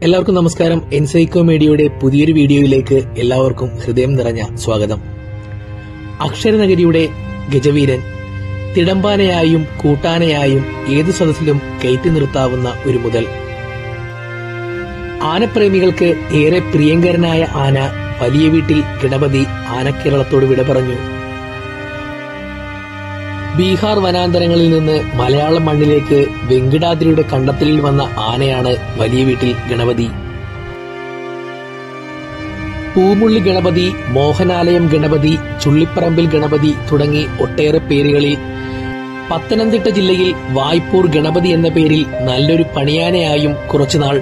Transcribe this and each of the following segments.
എല്ലാവർക്കും നമസ്കാരം എൻസൈക്കോ മീഡിയയുടെ പുതിയൊരു വീഡിയോയിലേക്ക് എല്ലാവർക്കും ഹൃദയം നിറഞ്ഞ സ്വാഗതം അക്ഷരനഗരിയുടെ ഗജവീരൻ തിടമ്പാനയായും കൂട്ടാനയായും ഏതു സദസ്സിലും കയറ്റി നിർത്താവുന്ന ഒരു മുതൽ ആനപ്രേമികൾക്ക് ഏറെ പ്രിയങ്കരനായ ആന വലിയ വീട്ടിൽ ഗണപതി ആനക്കേരളത്തോട് വിട പറഞ്ഞു ബീഹാർ വനാന്തരങ്ങളിൽ നിന്ന് മലയാളം മണ്ണിലേക്ക് വെങ്കിടാദ്രിയുടെ കണ്ടെത്തലിൽ വന്ന ആനയാണ് വലിയ വീട്ടിൽ ഗണപതി പൂമുള്ളി ഗണപതി മോഹനാലയം ഗണപതി ചുള്ളിപ്പറമ്പിൽ ഗണപതി തുടങ്ങി ഒട്ടേറെ പേരുകളിൽ പത്തനംതിട്ട ജില്ലയിൽ വായ്പൂർ ഗണപതി എന്ന പേരിൽ നല്ലൊരു പണിയാനയായും കുറച്ചുനാൾ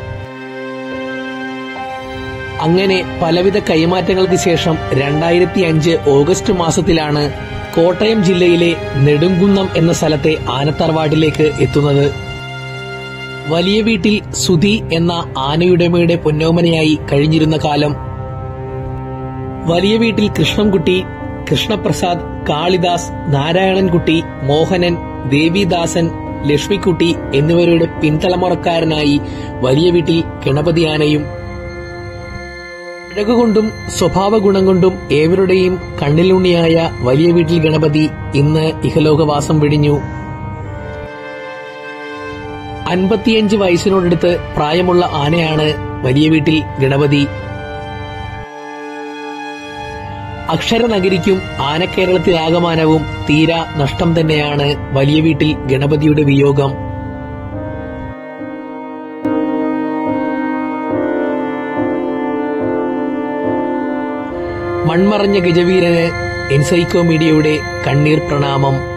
അങ്ങനെ പലവിധ കൈമാറ്റങ്ങൾക്ക് ശേഷം രണ്ടായിരത്തി അഞ്ച് ഓഗസ്റ്റ് മാസത്തിലാണ് കോട്ടയം ജില്ലയിലെ നെടുങ്കുന്നം എന്ന സ്ഥലത്തെ ആനത്തറവാട്ടിലേക്ക് എത്തുന്നത് വലിയ വീട്ടിൽ സുധി എന്ന ആനയുടമയുടെ പൊന്നോമനയായി കഴിഞ്ഞിരുന്ന കാലം വലിയ വീട്ടിൽ കൃഷ്ണൻകുട്ടി കൃഷ്ണപ്രസാദ് കാളിദാസ് നാരായണൻകുട്ടി മോഹനൻ ദേവിദാസൻ ലക്ഷ്മിക്കുട്ടി എന്നിവരുടെ പിൻതലമുറക്കാരനായി വലിയ വീട്ടിൽ ഗണപതി ആനയും അഴകുകൊണ്ടും സ്വഭാവ ഗുണം കൊണ്ടും ഏവരുടെയും കണ്ണിലുണ്ണിയായ വലിയ വീട്ടിൽ ഗണപതി ഇന്ന് ഇഹലോകവാസം വെടിഞ്ഞു അൻപത്തിയഞ്ച് വയസ്സിനോടടുത്ത് പ്രായമുള്ള ആനയാണ് വലിയ വീട്ടിൽ ഗണപതി അക്ഷരനഗരിക്കും ആനക്കേരളത്തിലാകമാനവും തീരാ നഷ്ടം തന്നെയാണ് വലിയ വീട്ടിൽ ഗണപതിയുടെ വിയോഗം മൺമറഞ്ഞ ഗജവീരന് എൻസൈക്കോ മീഡിയയുടെ കണ്ണീർ പ്രണാമം